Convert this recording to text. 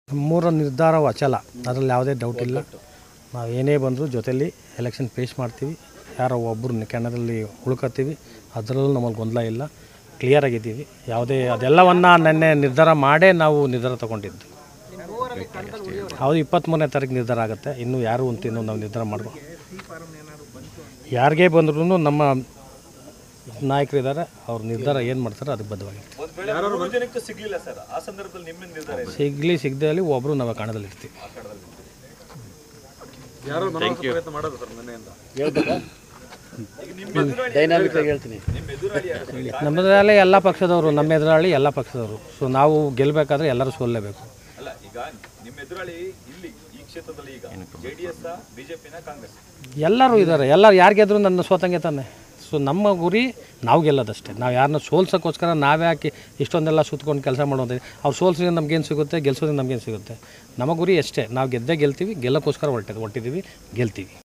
ನಮ್ಮೂರ ನಿರ್ಧಾರ ಅಚಲ ಅದರಲ್ಲಿ ಯಾವುದೇ ಡೌಟ್ ಇಲ್ಲ ನಾವು ಏನೇ ಬಂದರೂ ಜೊತೆಲಿ ಎಲೆಕ್ಷನ್ ಫೇಸ್ ಮಾಡ್ತೀವಿ ಯಾರೋ ಒಬ್ಬರು ಕೆಣದಲ್ಲಿ ಉಳ್ಕೊತೀವಿ ಅದರಲ್ಲೂ ನಮ್ಮಲ್ಲಿ ಗೊಂದಲ ಇಲ್ಲ ಕ್ಲಿಯರ್ ಆಗಿದ್ದೀವಿ ಯಾವುದೇ ಅದೆಲ್ಲವನ್ನು ನೆನ್ನೆ ನಿರ್ಧಾರ ಮಾಡೇ ನಾವು ನಿರ್ಧಾರ ತೊಗೊಂಡಿದ್ದು ಹೌದು ಇಪ್ಪತ್ತ್ಮೂರನೇ ತಾರೀಕು ನಿರ್ಧಾರ ಆಗುತ್ತೆ ಇನ್ನೂ ಯಾರು ಅಂತ ಇನ್ನೂ ನಾವು ನಿರ್ಧಾರ ಮಾಡ್ಕೊ ಯಾರಿಗೇ ಬಂದ್ರೂ ನಮ್ಮ ನಾಯಕರಿದ್ದಾರೆ ಅವ್ರ ನಿರ್ಧಾರ ಏನು ಮಾಡ್ತಾರೆ ಅದಕ್ಕೆ ಬದ್ಧವಾಗಿರ್ತೀವಿ ಒಂದ್ ವೇಳೆ ಮೂರು ಜನಕ್ಕೆ ಸಿಗ್ಲಿಲ್ಲ ಸರ್ ಆ ಸಂದರ್ಭದಲ್ಲಿ ನಿಮ್ಮ ನಿರ್ಧಾರ ಏನು? ಸಿಗಲಿ ಸಿಗದೆ ಅಲ್ಲಿ ಒಬ್ಬರು ನಾವು ಕಣದಲ್ಲಿ ಇರ್ತೀವಿ ಯಾರೋ ಮನವೊಲಿಸೋ ಪ್ರಯತ್ನ ಮಾಡೋದು ಸರ್ ನಿನ್ನೆಯಿಂದ ನಿಮ್ಮ ಎದುರಾಳಿ ಯಾರು? ನಮ್ಮದ್ರಲ್ಲಿ ಎಲ್ಲ ಪಕ್ಷದವರು ನಮ್ಮ ಎದುರಾಳಿ ಎಲ್ಲ ಪಕ್ಷದವರು ಸೊ ನಾವು ಗೆಲ್ಲಬೇಕಾದ್ರೆ ಎಲ್ಲರೂ ಸೋಲ್ಲೇಬೇಕು ಅಲ್ಲ ಈಗ ನಿಮ್ಮ ಎದುರಾಳಿ ಇಲ್ಲಿ ಈ ಕ್ಷೇತ್ರದಲ್ಲಿ ಈಗ ಜೆಡಿಎಸ್ ಬಿಜೆಪಿನ ಕಾಂಗ್ರೆಸ್ ಎಲ್ಲರೂ ಇದ್ದಾರೆ ಎಲ್ಲರೂ ಯಾರು ಗೆದ್ರು ನನ್ನ ಸೋತಂಗೆ ತಾನೆ ಸೊ ನಮ್ಮ ಗುರಿ ನಾವು ಗೆಲ್ಲೋದಷ್ಟೇ ನಾವು ಯಾರನ್ನ ಸೋಲ್ಸೋಕ್ಕೋಸ್ಕರ ನಾವೇ ಹಾಕಿ ಇಷ್ಟೊಂದೆಲ್ಲ ಸುತ್ಕೊಂಡು ಕೆಲಸ ಮಾಡೋದು ಅವ್ರು ಸೋಲ್ಸೋದ್ರಿಂದ ನಮಗೇನು ಸಿಗುತ್ತೆ ಗೆಲ್ಸೋದ್ರಿಂದ ನಮಗೇನು ಸಿಗುತ್ತೆ ನಮ್ಮ ಗುರಿ ಅಷ್ಟೇ ನಾವು ಗೆದ್ದೇ ಗೆಲ್ತೀವಿ ಗೆಲ್ಲೋಕ್ಕೋಸ್ಕರ ಹೊರಟಿದ್ದು ಹೊಟ್ಟಿದ್ದೀವಿ ಗೆಲ್ತೀವಿ